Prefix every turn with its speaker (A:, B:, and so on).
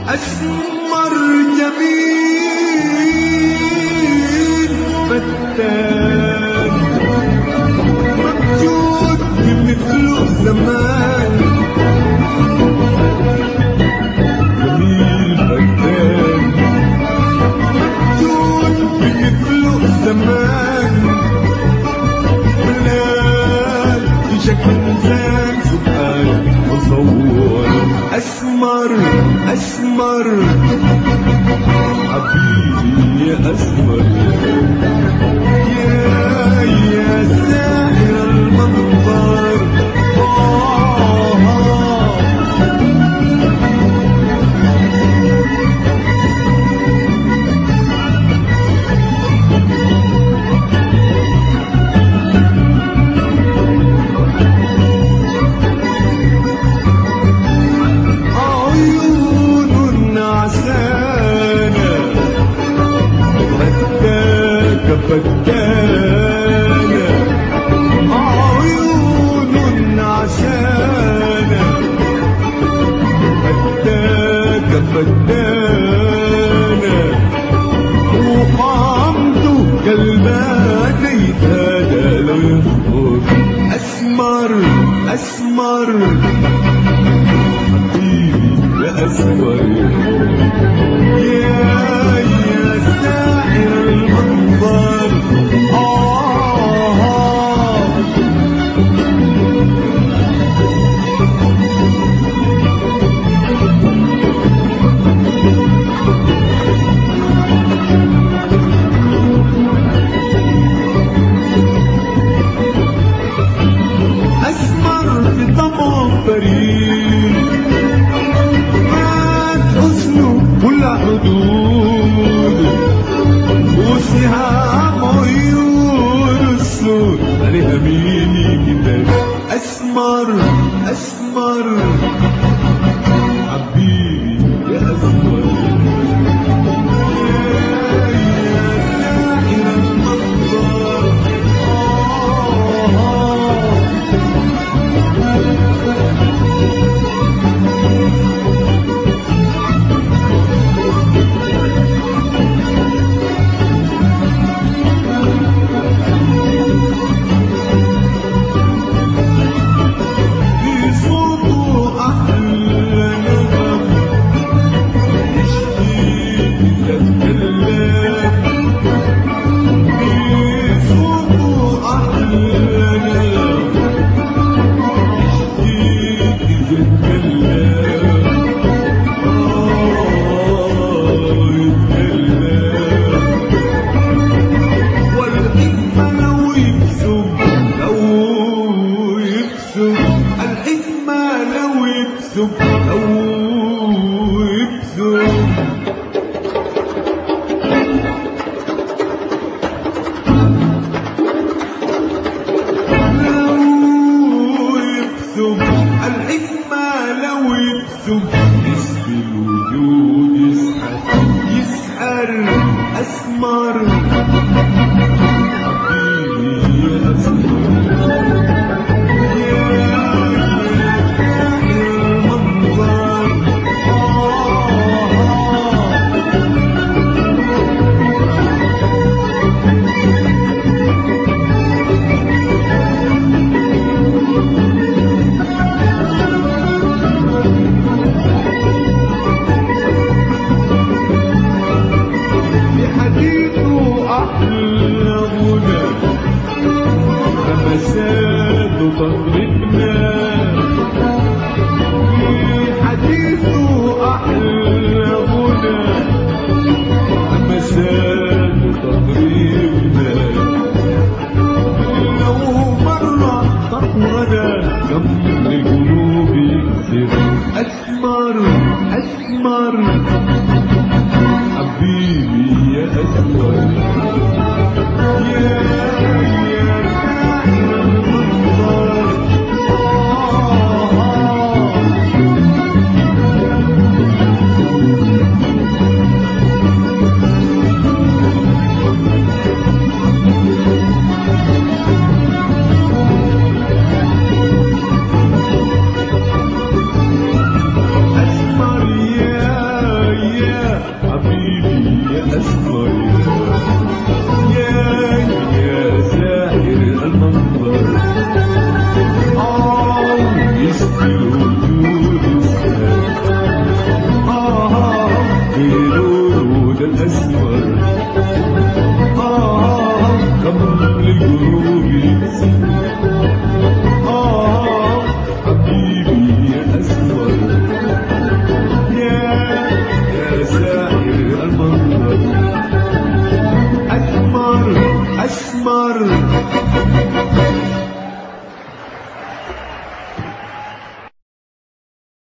A: أسمر جميل فتان موجود بمثله زمان جميل فتان موجود بمثله زمان ملال في شكل انسان سبحان مصور اسمر اسمر حبيبي يا اسمر يا يا ساحر المنظر آه آه عيون عسانة فتاك فتانة عيون عسانة فتاك فتانة وقامته كالبان يتهدى لو يصبر أسمر أسمر حبيبي يا أسمر يا يا ساحر المنظر آه آه أسمر في طمع فريد مات حسنه كل حدود وسهام عيون السود عليها مين كده أسمر أسمر حبيبي يا أسمر يا يا ساحر المنظر آه آه في صوته أحلى نغم يشكي يتكلم في صوته أحلى نغم يشكي يتكلم آه يتكلم والحكمة لو يكسب لو يكسب الحكمة لو يكسب لو يكسب لو يكسب الحكمة لو يكسب اسم الوجود يسحر يسحر أسمر حبيبي يا أسمر يا يا ساحر المنظر آه آه بحديثه أحلى غنى همسات تطرقنا بحديثه أحلى غنى همسات تطرقنا لو مرة تطرنا كم لقلوب يكسر أسمر أسمر حبيبي يا أسمر يا يا ساحر المنظر آه آه أسمر يا الجروح